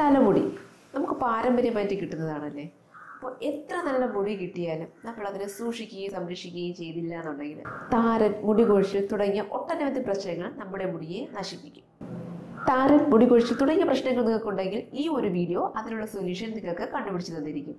തലമുടി നമുക്ക് പാരമ്പര്യമായിട്ട് കിട്ടുന്നതാണല്ലേ അപ്പോൾ എത്ര നല്ല മുടി കിട്ടിയാലും നമ്മൾ അതിനെ സൂക്ഷിക്കുകയും സംരക്ഷിക്കുകയും ചെയ്തില്ല എന്നുണ്ടെങ്കിൽ താരൻ മുടി കൊഴിച്ചിൽ തുടങ്ങിയ ഒട്ടനവധി പ്രശ്നങ്ങൾ നമ്മുടെ മുടിയെ നശിപ്പിക്കും താരൻ മുടി കൊഴിച്ചിൽ തുടങ്ങിയ പ്രശ്നങ്ങൾ നിങ്ങൾക്കുണ്ടെങ്കിൽ ഈ ഒരു വീഡിയോ അതിനുള്ള സൊല്യൂഷൻ നിങ്ങൾക്ക് കണ്ടുപിടിച്ചു തന്നിരിക്കും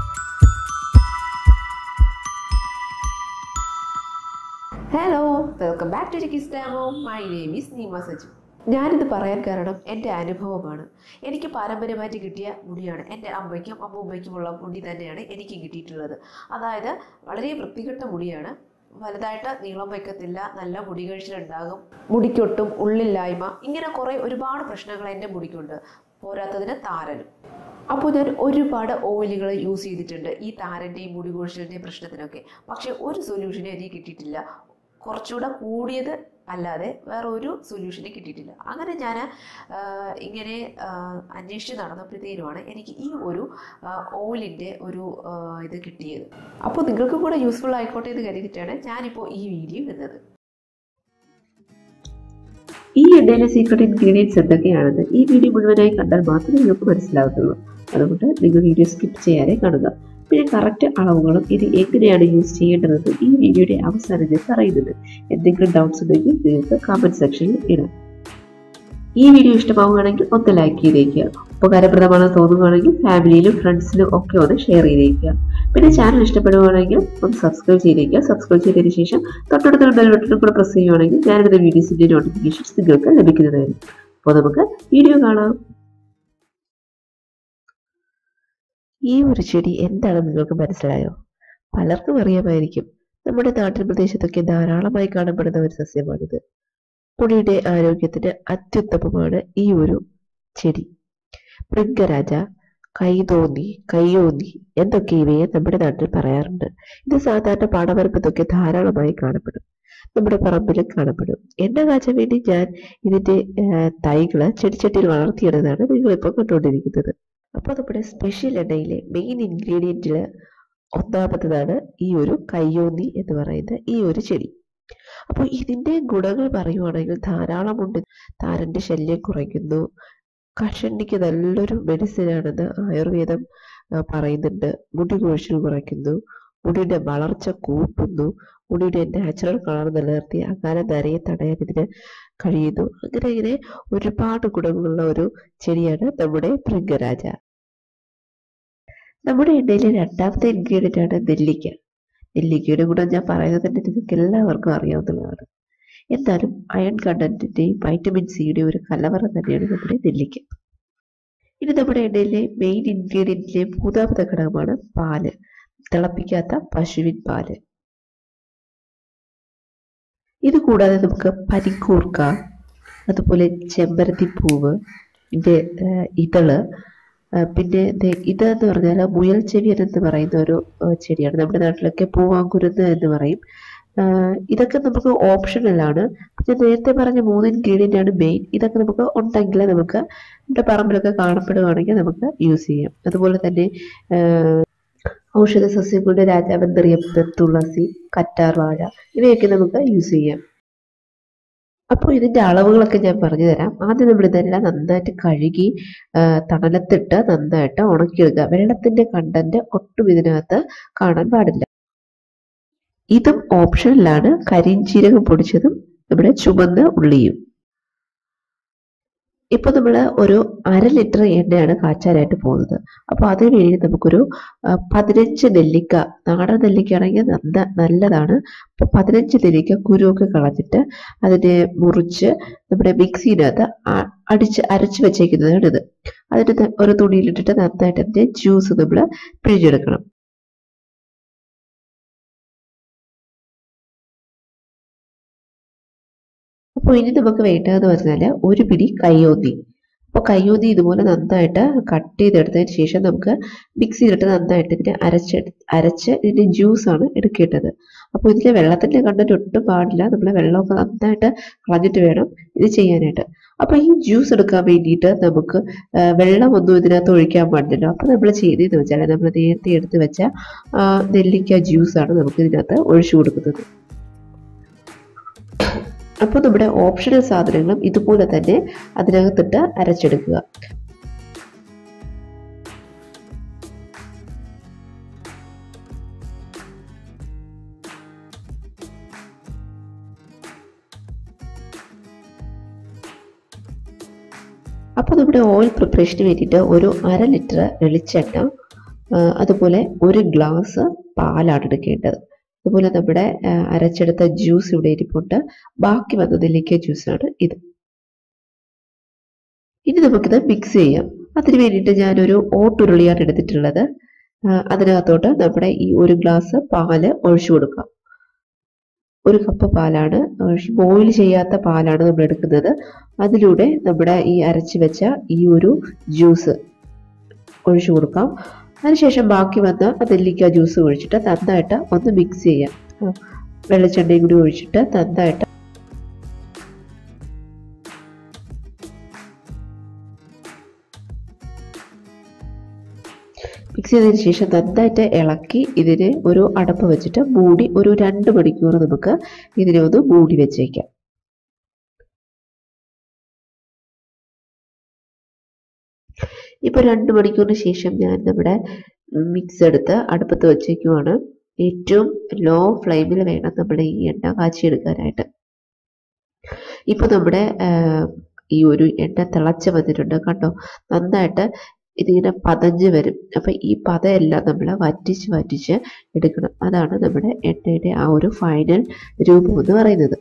ഹലോ വെൽക്കം ബാക്ക് ടു ചിക്കിസ്റ്റാമോ my name is Neema Saju ഞാനിത് പറയാൻ കാരണം എൻ്റെ അനുഭവമാണ് എനിക്ക് പാരമ്പര്യമായിട്ട് കിട്ടിയ മുടിയാണ് എൻ്റെ അമ്മയ്ക്കും അമ്മൂമ്മയ്ക്കുമുള്ള മുടി തന്നെയാണ് എനിക്ക് കിട്ടിയിട്ടുള്ളത് അതായത് വളരെ വൃത്തികെട്ട മുടിയാണ് വലുതായിട്ട് നീളം വയ്ക്കത്തില്ല നല്ല മുടി കഴിച്ചിലുണ്ടാകും മുടിക്കൊട്ടും ഉള്ളില്ലായ്മ ഇങ്ങനെ കുറേ ഒരുപാട് പ്രശ്നങ്ങൾ എൻ്റെ മുടിക്കുണ്ട് പോരാത്തതിന് താരനും അപ്പോൾ ഞാൻ ഒരുപാട് ഓയിലുകൾ യൂസ് ചെയ്തിട്ടുണ്ട് ഈ താരൻ്റെയും മുടി കൊഴിച്ചിലിൻ്റെയും പ്രശ്നത്തിനൊക്കെ പക്ഷേ ഒരു സൊല്യൂഷനും എനിക്ക് കിട്ടിയിട്ടില്ല കുറച്ചുകൂടെ കൂടിയത് അല്ലാതെ വേറെ ഒരു സൊല്യൂഷനും കിട്ടിയിട്ടില്ല അങ്ങനെ ഞാൻ ഇങ്ങനെ ആ, അന്വേഷിച്ച് നടന്നപ്പോഴത്തേനുമാണ് എനിക്ക് ഈ ഒരു ഓയിലിൻ്റെ ഒരു ആ, ഇത് കിട്ടിയത് അപ്പോൾ നിങ്ങൾക്കും കൂടെ യൂസ്ഫുൾ ആയിക്കോട്ടെ എന്ന് കരുതിയിട്ടാണ് ഞാനിപ്പോൾ ഈ വീഡിയോ ഇടുന്നത് ഈ എണ്ണയിലെ സീക്രട്ട് ഇൻഗ്രീഡിയൻസ് എന്തൊക്കെയാണെന്ന് ഈ വീഡിയോ മുഴുവനായി കണ്ടാൽ മാത്രമേ നിങ്ങൾക്ക് മനസ്സിലാകത്തുള്ളൂ അതുകൊണ്ട് നിങ്ങൾ വീഡിയോ സ്കിപ്പ് ചെയ്യാതെ കാണുക പിന്നെ കറക്റ്റ് അളവുകളും ഇത് എങ്ങനെയാണ് യൂസ് ചെയ്യേണ്ടതെന്ന് ഈ വീഡിയോയുടെ അവസാനം ഞാൻ പറയുന്നുണ്ട് എന്തെങ്കിലും ഡൗട്ട്സ് ഉണ്ടെങ്കിൽ നിങ്ങൾക്ക് കമന്റ് സെക്ഷനിൽ ഇടാം ഈ വീഡിയോ ഇഷ്ടമാവുകയാണെങ്കിൽ ഒന്ന് ലൈക്ക് ചെയ്തേക്കുക ഉപകാരപ്രദമാണെന്ന് തോന്നുകയാണെങ്കിൽ ഫാമിലിയിലും ഫ്രണ്ട്സിലും ഒക്കെ ഒന്ന് ഷെയർ ചെയ്തേക്കുക പിന്നെ ചാനൽ ഇഷ്ടപ്പെടുകയാണെങ്കിൽ ഒന്ന് സബ്സ്ക്രൈബ് ചെയ്തേക്കുക സബ്സ്ക്രൈബ് ചെയ്തതിന് ശേഷം തൊട്ടടുത്തുള്ള ബെൽ ബട്ടണും കൂടെ പ്രസ് ചെയ്യുകയാണെങ്കിൽ ഞാനിടുന്ന വീഡിയോസിന്റെ നോട്ടിഫിക്കേഷൻസ് നിങ്ങൾക്ക് ലഭിക്കുന്നതായിരിക്കും അപ്പോൾ നമുക്ക് വീഡിയോ കാണാം ഈ ഒരു ചെടി എന്താണെന്ന് നിങ്ങൾക്ക് മനസ്സിലായോ പലർക്കും അറിയാമായിരിക്കും നമ്മുടെ നാട്ടിൻ പ്രദേശത്തൊക്കെ ധാരാളമായി കാണപ്പെടുന്ന ഒരു സസ്യമാണിത് മുടിയുടെ ആരോഗ്യത്തിന് അത്യുത്തമമാണ് ഈ ഒരു ചെടി മൃഗരാജ കൈതോന്നി കയ്യോന്നി എന്നൊക്കെ ഇവയെ നമ്മുടെ നാട്ടിൽ പറയാറുണ്ട് ഇത് സാധാരണ പാടവരപ്പത്തൊക്കെ ധാരാളമായി കാണപ്പെടും നമ്മുടെ പറമ്പിലും കാണപ്പെടും എണ്ണ കാച്ചാൻ വേണ്ടി ഞാൻ ഇതിന്റെ ആ, തൈകള് ചെടിച്ചട്ടിയിൽ വളർത്തിയെടുത്തതാണ് നിങ്ങളിപ്പോൾ കണ്ടുകൊണ്ടിരിക്കുന്നത് അപ്പോൾ നമ്മുടെ സ്പെഷ്യൽ എണ്ണയിലെ മെയിൻ ഇൻഗ്രീഡിയൻറ്റില് ഒന്നാമത്തതാണ് ഈ ഒരു കയ്യോന്നി എന്ന് പറയുന്ന ഈ ഒരു ചെടി അപ്പോൾ ഇതിന്റെ ഗുണങ്ങൾ പറയുവാണെങ്കിൽ ധാരാളമുണ്ട് താരന്റെ ശല്യം കുറയ്ക്കുന്നു കഷണ്ടിക്ക് നല്ലൊരു മെഡിസിൻ ആണെന്ന് ആയുർവേദം ആ, പറയുന്നുണ്ട് മുടി കൊഴിച്ചിൽ കുറയ്ക്കുന്നു മുടിയുടെ വളർച്ച കൂട്ടുന്നു മുടിയുടെ നാച്ചുറൽ കളർ നിലനിർത്തി അകാല നരയെ തടയാൻ ഇതിന് കഴിയുന്നു അങ്ങനെ ഇങ്ങനെ ഒരുപാട് ഗുണങ്ങളുള്ള ഒരു ചെടിയാണ് നമ്മുടെ ഭൃംഗരാജ നമ്മുടെ എണ്ണയിലെ രണ്ടാമത്തെ ഇൻഗ്രീഡിയൻ്റ് ആണ് നെല്ലിക്ക നെല്ലിക്കയുടെ ഗുണം ഞാൻ പറയുന്നത് തന്നെ നിങ്ങൾക്ക് എല്ലാവർക്കും അറിയാവുന്നതാണ് എന്നാലും അയൺ കണ്ടന്റിന്റെയും വൈറ്റമിൻ സിയുടെയും ഒരു കലവറ തന്നെയാണ് നമ്മുടെ നെല്ലിക്ക ഇനി നമ്മുടെ എണ്ണയിലെ മെയിൻ ഇൻഗ്രീഡിയന്റിലെ മൂന്നാമത്തെ ഘടകമാണ് പാല് തിളപ്പിക്കാത്ത പശുവിൻ പാല് ഇത് കൂടാതെ നമുക്ക് പനിക്കൂർക്ക അതുപോലെ ചെമ്പരത്തി പൂവ് ഇതിന്റെ ആ, ഇതള് ആ, പിന്നെ ദേ ഇതെന്ന് പറഞ്ഞാൽ മുയൽ ചെവിയൻ എന്ന് പറയുന്ന ഒരു ആ, ചെടിയാണ് നമ്മുടെ നാട്ടിലൊക്കെ പൂവാങ്കുരുന്ന് എന്ന് പറയും ആ, ഇതൊക്കെ നമുക്ക് ഓപ്ഷണലാണ് ഞാൻ നേരത്തെ പറഞ്ഞ മൂന്ന് ഇൻഗ്രീഡിയൻ്റ് ആണ് മെയിൻ ഇതൊക്കെ നമുക്ക് ഉണ്ടെങ്കിൽ നമുക്ക് നമ്മുടെ പറമ്പിലൊക്കെ കാണപ്പെടുകയാണെങ്കിൽ നമുക്ക് യൂസ് ചെയ്യാം അതുപോലെ തന്നെ ആ, ഔഷധ സസ്യങ്ങളുടെ രാജാവെന്നറിയപ്പെടുന്ന തുളസി കറ്റാർ വാഴ ഇവയൊക്കെ നമുക്ക് യൂസ് ചെയ്യാം അപ്പോൾ ഇതിന്റെ അളവുകളൊക്കെ ഞാൻ പറഞ്ഞു തരാം ആദ്യം നമ്മൾ ഇതെല്ലാം നന്നായിട്ട് കഴുകി ആ, തണലത്തിട്ട് നന്നായിട്ട് ഉണക്കിയെടുക്കുക വെള്ളത്തിന്റെ കണ്ടന്റ് ഒട്ടും ഇതിനകത്ത് കാണാൻ പാടില്ല ഇതും ഓപ്ഷനിലാണ് കരിഞ്ചീരകം പൊടിച്ചതും നമ്മുടെ ചുവന്ന ഉള്ളിയും ഇപ്പൊ നമ്മൾ ഒരു അര ലിറ്റർ എണ്ണയാണ് കാച്ചാനായിട്ട് പോകുന്നത് അപ്പോൾ അതിന് വേണ്ടി നമുക്കൊരു ആ, പതിനഞ്ച് നെല്ലിക്ക നാടൻ നെല്ലിക്കയാണെങ്കിൽ നല്ല നല്ലതാണ് അപ്പോൾ പതിനഞ്ച് നെല്ലിക്ക കുരുവൊക്കെ കളഞ്ഞിട്ട് അതിനെ മുറിച്ച് നമ്മുടെ മിക്സിനകത്ത് അ- അടിച്ച് അരച്ച് വെച്ചേക്കുന്നതാണ് ഇത് അതിന് ത- ഒരു തുണിയിലിട്ടിട്ട് നന്നായിട്ട് അതിന്റെ ജ്യൂസ് നമ്മൾ പിഴിഞ്ഞെടുക്കണം അപ്പോൾ ഇനി നമുക്ക് വേണ്ടതെന്ന് പറഞ്ഞാൽ ഒരു പിടി കയ്യോന്നി അപ്പോൾ കയ്യോന്നി ഇതുപോലെ നന്നായിട്ട് കട്ട് ചെയ്തെടുത്തതിന് ശേഷം നമുക്ക് മിക്സിയിലിട്ട് നന്നായിട്ട് ഇതിനെ അരച്ച് അരച്ച് ഇതിന്റെ ജ്യൂസാണ് എടുക്കേണ്ടത് അപ്പോൾ ഇതിലെ വെള്ളത്തിന്റെ കണ്ടന്റ് ഒട്ടും പാടില്ല നമ്മൾ വെള്ളമൊക്കെ നന്നായിട്ട് കളഞ്ഞിട്ട് വേണം ഇത് ചെയ്യാനായിട്ട് അപ്പോൾ ഈ ജ്യൂസ് എടുക്കാൻ വേണ്ടിയിട്ട് നമുക്ക് ആ, വെള്ളമൊന്നും ഇതിനകത്ത് ഒഴിക്കാൻ പാടില്ലല്ലോ അപ്പോൾ നമ്മൾ ചെയ്തതെന്ന് വെച്ചാൽ നമ്മൾ നേരത്തെ എടുത്ത് വെച്ച ആ, നെല്ലിക്ക ജ്യൂസാണ് നമുക്ക് ഇതിനകത്ത് ഒഴിച്ചു കൊടുക്കുന്നത് അപ്പോൾ നമ്മുടെ ഓപ്ഷണൽ സാധനങ്ങളും ഇതുപോലെ തന്നെ അതിനകത്തിട്ട് അരച്ചെടുക്കുക അപ്പോൾ നമ്മുടെ ഓയിൽ പ്രിപ്പറേഷന് വേണ്ടിയിട്ട് ഒരു അര ലിറ്റർ വെളിച്ചെണ്ണ ആ, അതുപോലെ ഒരു ഗ്ലാസ് പാലാണ് എടുക്കേണ്ടത് അതുപോലെ നമ്മുടെ ആ, അരച്ചെടുത്ത ജ്യൂസ് ഇവിടെ ഇരിപ്പുണ്ട് ബാക്കി വന്ന നെല്ലിക്ക ജ്യൂസാണ് ഇത് ഇനി നമുക്കിത് മിക്സ് ചെയ്യാം അതിന് വേണ്ടിയിട്ട് ഞാനൊരു ഓട്ടുരുളിയാണ് എടുത്തിട്ടുള്ളത് ആ, അതിനകത്തോട്ട് നമ്മുടെ ഈ ഒരു ഗ്ലാസ് പാല് ഒഴിച്ചു കൊടുക്കാം ഒരു കപ്പ് പാലാണ് ബോയിൽ ചെയ്യാത്ത പാലാണ് നമ്മൾ എടുക്കുന്നത് അതിലൂടെ നമ്മുടെ ഈ അരച്ച് വെച്ച ഈ ഒരു ജ്യൂസ് ഒഴിച്ചു കൊടുക്കാം അതിനുശേഷം ബാക്കി വന്ന ആ നെല്ലിക്ക ജ്യൂസ് ഒഴിച്ചിട്ട് നന്നായിട്ട് ഒന്ന് മിക്സ് ചെയ്യാം ആ, വെളിച്ചെണ്ണയും കൂടി ഒഴിച്ചിട്ട് നന്നായിട്ട് മിക്സ് ചെയ്തതിന് ശേഷം നന്നായിട്ട് ഇളക്കി ഇതിന് ഒരു അടപ്പ് വെച്ചിട്ട് മൂടി ഒരു രണ്ട് മണിക്കൂർ നമുക്ക് ഇതിനെ ഒന്ന് മൂടി വെച്ചേക്കാം ഇപ്പൊ രണ്ട് മണിക്കൂറിന് ശേഷം ഞാൻ നമ്മുടെ മിക്സ് എടുത്ത് അടുപ്പത്ത് വെച്ചേക്കുവാണ് ഏറ്റവും ലോ ഫ്ലെയിമിൽ വേണം നമ്മുടെ ഈ എണ്ണ കാച്ചിയെടുക്കാനായിട്ട് ഇപ്പൊ നമ്മുടെ ആ, ഈ ഒരു എണ്ണ തിളച്ച് വന്നിട്ടുണ്ട് കണ്ടോ നന്നായിട്ട് ഇതിങ്ങനെ പതഞ്ഞ് വരും അപ്പൊ ഈ പതയെല്ലാം നമ്മൾ വറ്റിച്ച് വറ്റിച്ച് എടുക്കണം അതാണ് നമ്മുടെ എണ്ണയുടെ ആ ഒരു ഫൈനൽ രൂപം എന്ന് പറയുന്നത്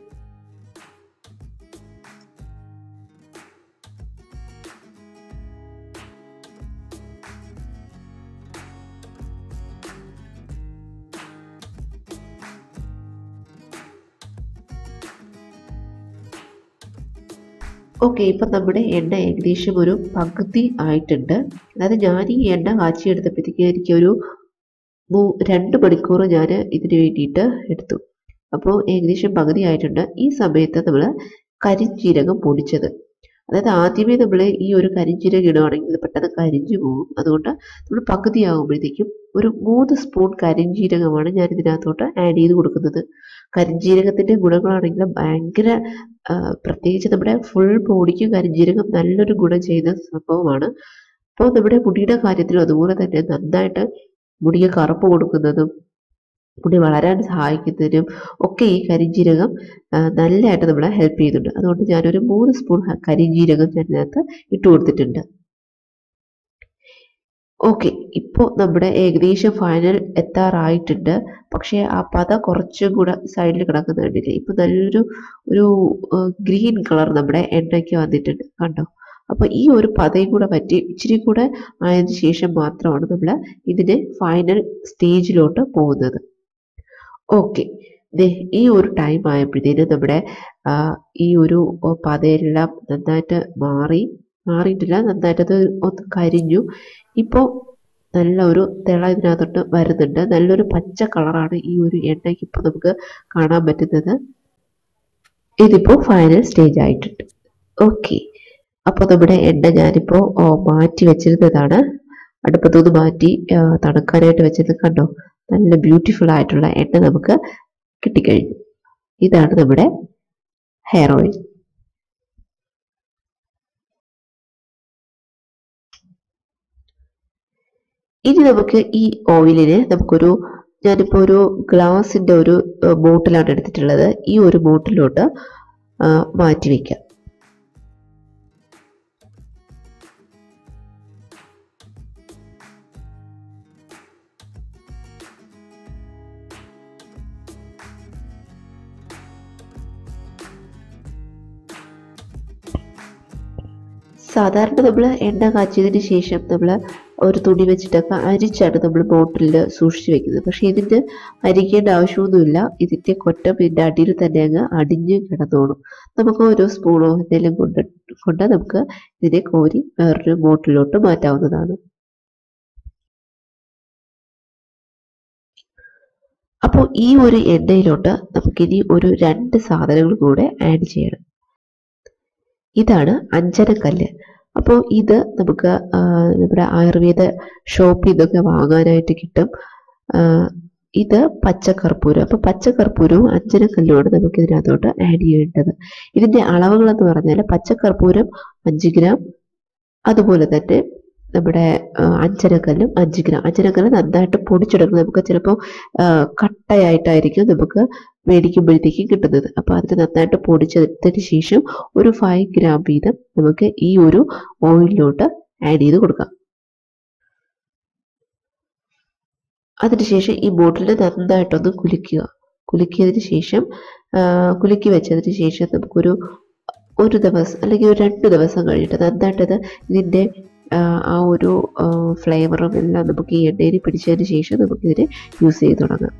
ഓക്കെ ഇപ്പം നമ്മുടെ എണ്ണ ഏകദേശം ഒരു പകുതി ആയിട്ടുണ്ട് അതായത് ഞാൻ ഈ എണ്ണ കാച്ചിയെടുത്തപ്പോഴത്തേക്ക് എനിക്ക് ഒരു മൂ- രണ്ട് മണിക്കൂർ ഞാൻ ഇതിന് വേണ്ടിയിട്ട് എടുത്തു അപ്പോൾ ഏകദേശം പകുതി ആയിട്ടുണ്ട് ഈ സമയത്ത് നമ്മൾ കരിഞ്ജീരകം പൊടിച്ചത് അതായത് ആദ്യമേ നമ്മൾ ഈ ഒരു കരിഞ്ജീരകം ഇടുകയാണെങ്കിൽ ഇത് പെട്ടെന്ന് കരിഞ്ഞു പോകും അതുകൊണ്ട് നമ്മൾ പകുതി ആകുമ്പോഴത്തേക്കും ഒരു മൂന്ന് സ്പൂൺ കരിഞ്ജീരകമാണ് ഞാൻ ഇതിനകത്തോട്ട് ആഡ് ചെയ്ത് കൊടുക്കുന്നത് കരിഞ്ജീരകത്തിൻ്റെ ഗുണങ്ങളാണെങ്കിൽ ഭയങ്കര ആ, പ്രത്യേകിച്ച് നമ്മുടെ ഫുൾ ബോഡിക്ക് കരിഞ്ജീരകം നല്ലൊരു ഗുണം ചെയ്യുന്ന സംഭവമാണ് അപ്പോൾ നമ്മുടെ മുടിയുടെ കാര്യത്തിലും അതുപോലെ തന്നെ നന്നായിട്ട് മുടിക്ക് കറുപ്പ് കൊടുക്കുന്നതും മുടി വളരാൻ സഹായിക്കുന്നതിനും ഒക്കെ ഈ കരിഞ്ജീരകം ആ, നല്ലതായിട്ട് നമ്മളെ ഹെൽപ്പ് ചെയ്യുന്നുണ്ട് അതുകൊണ്ട് ഞാനൊരു മൂന്ന് സ്പൂൺ ഹ- കരിഞ്ജീരകം ഞാൻ ഇതിനകത്ത് ഇട്ട് കൊടുത്തിട്ടുണ്ട് ഓക്കെ ഇപ്പോൾ നമ്മുടെ ഏകദേശം ഫൈനൽ എത്താറായിട്ടുണ്ട് പക്ഷേ ആ പത കുറച്ചും കൂടെ സൈഡിൽ കിടക്കുന്ന കണ്ടില്ലേ ഇപ്പൊ നല്ലൊരു ഒരു ഗ്രീൻ കളർ നമ്മുടെ എണ്ണയ്ക്ക് വന്നിട്ടുണ്ട് കണ്ടോ അപ്പൊ ഈ ഒരു പതയും കൂടെ പറ്റി ഇച്ചിരി കൂടെ ആയതിനു ശേഷം മാത്രമാണ് നമ്മൾ ഇതിന്റെ ഫൈനൽ സ്റ്റേജിലോട്ട് പോകുന്നത് ഓക്കെ ഈ ഒരു ടൈം ആയപ്പോഴത്തേനും നമ്മുടെ ആ, ഈ ഒരു ഓ, പതയെല്ലാം നന്നായിട്ട് മാറി മാറിയിട്ടില്ല നന്നായിട്ട് അത് ഒന്ന് കരിഞ്ഞു ഇപ്പോൾ നല്ല ഒരു തിള ഇതിനകത്തോട്ട് വരുന്നുണ്ട് നല്ലൊരു പച്ച കളറാണ് ഈ ഒരു എണ്ണയ്ക്ക് ഇപ്പോൾ നമുക്ക് കാണാൻ പറ്റുന്നത് ഇതിപ്പോൾ ഫൈനൽ സ്റ്റേജ് ആയിട്ടുണ്ട് ഓക്കെ അപ്പോൾ നമ്മുടെ എണ്ണ ഞാനിപ്പോൾ ഓ, മാറ്റി വെച്ചിരുന്നതാണ് അടുപ്പത്തുനിന്ന് മാറ്റി ആ, തണുക്കാനായിട്ട് വെച്ചത് കണ്ടോ നല്ല ബ്യൂട്ടിഫുൾ ആയിട്ടുള്ള എണ്ണ നമുക്ക് കിട്ടിക്കഴിഞ്ഞു ഇതാണ് നമ്മുടെ ഹെയർ ഓയിൽ ഇനി നമുക്ക് ഈ ഓയിലിന് നമുക്കൊരു ഞാനിപ്പോൾ ഒരു ഗ്ലാസിന്റെ ഒരു ബോട്ടിലാണ് എടുത്തിട്ടുള്ളത് ഈ ഒരു ബോട്ടിലോട്ട് മാറ്റി വെക്കാം സാധാരണ നമ്മൾ എണ്ണ കാച്ചിയതിന് ശേഷം നമ്മൾ ഒരു തുണി വെച്ചിട്ടൊക്കെ അരിച്ചാണ് നമ്മൾ ബോട്ടിലിൽ സൂക്ഷിച്ചു വെക്കുന്നത് പക്ഷേ ഇതിൻ്റെ അരിക്കേണ്ട ആവശ്യമൊന്നുമില്ല ഇതിൻ്റെ കൊറ്റം ഇതിൻ്റെ അടിയിൽ തന്നെ അങ്ങ് അടിഞ്ഞ് കിടന്നോളും നമുക്ക് ഓരോ സ്പൂണോ എന്തെങ്കിലും കൊണ്ട് കൊണ്ട് നമുക്ക് ഇതിനെ കോരി വേറൊരു ബോട്ടിലോട്ട് മാറ്റാവുന്നതാണ് അപ്പോൾ ഈ ഒരു എണ്ണയിലോട്ട് നമുക്കിനി ഒരു രണ്ട് സാധനങ്ങൾ കൂടെ ആഡ് ചെയ്യണം ഇതാണ് അഞ്ചനക്കല്ല് അപ്പോൾ ഇത് നമുക്ക് ആ, നമ്മുടെ ആയുർവേദ ഷോപ്പിൽ നിന്നൊക്കെ വാങ്ങാനായിട്ട് കിട്ടും ആ, ഇത് പച്ചക്കർപ്പൂരം അപ്പോൾ പച്ചക്കർപ്പൂരവും അഞ്ചനക്കല്ലുമാണ് നമുക്ക് ഇതിനകത്തോട്ട് ആഡ് ചെയ്യേണ്ടത് ഇതിൻ്റെ അളവുകൾ എന്ന് പറഞ്ഞാൽ പച്ചക്കർപ്പൂരം അഞ്ച് ഗ്രാം അതുപോലെ തന്നെ നമ്മുടെ ആ, അഞ്ചനക്കല്ലും അഞ്ച് ഗ്രാം അഞ്ചനക്കല്ല് നന്നായിട്ട് പൊടിച്ചെടുക്കണം നമുക്ക് ചിലപ്പോൾ കട്ടയായിട്ടായിരിക്കും നമുക്ക് മേടിക്കുമ്പോഴത്തേക്കും കിട്ടുന്നത് അപ്പോൾ അതിന് നന്നായിട്ട് പൊടിച്ചെടുത്തതിന് ശേഷം ഒരു ഫൈവ് ഗ്രാം വീതം നമുക്ക് ഈ ഒരു ഓയിലിലോട്ട് ആഡ് ചെയ്ത് കൊടുക്കാം അതിനുശേഷം ഈ ബോട്ടിൽ നന്നായിട്ടൊന്ന് കുലുക്കുക കുലുക്കിയതിന് ശേഷം ആ, കുലുക്കി വെച്ചതിന് ശേഷം നമുക്കൊരു ഒരു ദിവസം അല്ലെങ്കിൽ ഒരു രണ്ട് ദിവസം കഴിഞ്ഞിട്ട് നന്നായിട്ടത് ഇതിൻ്റെ ആ, ആ ഒരു ഫ്ലേവറും എല്ലാം നമുക്ക് ഈ എണ്ണയിൽ പിടിച്ചതിന് ശേഷം നമുക്കിതിനെ യൂസ് ചെയ്ത് തുടങ്ങാം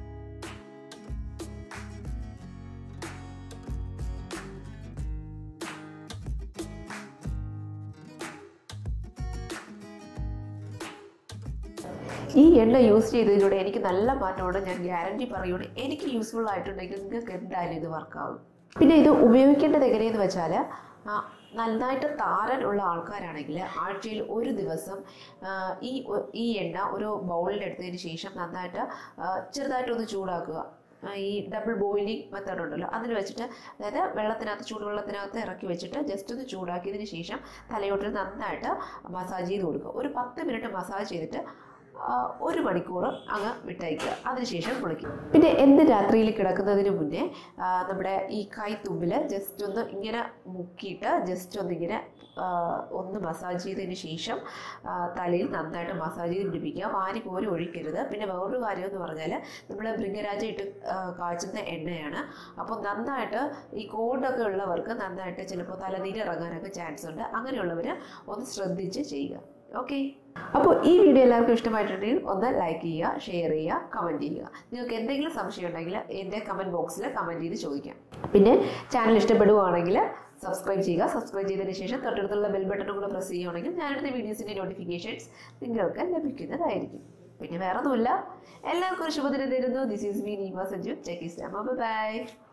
ഈ എണ്ണ യൂസ് ചെയ്തതിലൂടെ എനിക്ക് നല്ല മാറ്റമാണ് ഞാൻ ഗ്യാരണ്ടി പറയുകയാണ് എനിക്ക് യൂസ്ഫുൾ ആയിട്ടുണ്ടെങ്കിൽ നിങ്ങൾക്ക് എന്തായാലും ഇത് വർക്കാവും പിന്നെ ഇത് ഉപയോഗിക്കേണ്ടത് എങ്ങനെയെന്ന് വെച്ചാൽ ആ, നന്നായിട്ട് താരൻ ഉള്ള ആൾക്കാരാണെങ്കിൽ ആഴ്ചയിൽ ഒരു ദിവസം ആ, ഈ ഒ- ഈ എണ്ണ ഒരു ബൗളിൽ എടുത്തതിന് ശേഷം നന്നായിട്ട് ആ, ചെറുതായിട്ടൊന്ന് ചൂടാക്കുക ആ, ഈ ഡബിൾ ബോയിലിംഗ് മെത്തേഡ് ഉണ്ടല്ലോ അതിൽ വെച്ചിട്ട് അതായത് വെള്ളത്തിനകത്ത് ചൂടുവെള്ളത്തിനകത്ത് ഇറക്കി വെച്ചിട്ട് ജസ്റ്റ് ഒന്ന് ചൂടാക്കിയതിന് ശേഷം തലയോട്ടിൽ നന്നായിട്ട് മസാജ് ചെയ്ത് കൊടുക്കുക ഒരു പത്ത് മിനിറ്റ് മസാജ് ചെയ്തിട്ട് ആ, ഒരു മണിക്കൂർ അങ്ങ് വിട്ടയക്കുക അതിനുശേഷം കുളിക്കുക പിന്നെ എന്ന് രാത്രിയിൽ കിടക്കുന്നതിന് മുന്നേ ആ, നമ്മുടെ ഈ കൈത്തുമ്പിൽ ജസ്റ്റ് ഒന്ന് ഇങ്ങനെ മുക്കിയിട്ട് ജസ്റ്റ് ഒന്നിങ്ങനെ ആ, ഒന്ന് മസാജ് ചെയ്തതിന് ശേഷം ആ, തലയിൽ നന്നായിട്ട് മസാജ് ചെയ്ത് പിടിപ്പിക്കുക വാരി കോരി ഒഴിക്കരുത് പിന്നെ വേറൊരു കാര്യം എന്ന് പറഞ്ഞാൽ നമ്മൾ ഭൃംഗരാജ ഇട്ട് ആ, കാച്ചുന്ന എണ്ണയാണ് അപ്പോൾ നന്നായിട്ട് ഈ കോണ്ടൊക്കെ ഉള്ളവർക്ക് നന്നായിട്ട് ചിലപ്പോൾ തലനീര് ഇറങ്ങാനൊക്കെ ചാൻസ് ഉണ്ട് അങ്ങനെയുള്ളവർ ഒന്ന് ശ്രദ്ധിച്ച് ചെയ്യുക ഓക്കെ അപ്പോൾ ഈ വീഡിയോ എല്ലാവർക്കും ഇഷ്ടമായിട്ടുണ്ടെങ്കിൽ ഒന്ന് ലൈക്ക് ചെയ്യുക ഷെയർ ചെയ്യുക കമൻറ്റ് ചെയ്യുക നിങ്ങൾക്ക് എന്തെങ്കിലും സംശയം ഉണ്ടെങ്കിൽ എൻ്റെ കമൻറ്റ് ബോക്സിൽ കമൻറ്റ് ചെയ്ത് ചോദിക്കാം പിന്നെ ചാനൽ ഇഷ്ടപ്പെടുകയാണെങ്കിൽ സബ്സ്ക്രൈബ് ചെയ്യുക സബ്സ്ക്രൈബ് ചെയ്തതിന് ശേഷം തൊട്ടടുത്തുള്ള ബെൽ ബട്ടണും കൂടെ പ്രസ് ചെയ്യുകയാണെങ്കിൽ ഞാനെടുത്ത വീഡിയോസിൻ്റെ നോട്ടിഫിക്കേഷൻസ് നിങ്ങൾക്ക് ലഭിക്കുന്നതായിരിക്കും പിന്നെ വേറെ ഒന്നുമില്ല എല്ലാവർക്കും ഒരു ശുഭദിനം തരുന്നു this is me Neema Sanju check ഇസ്ലാം ബൈ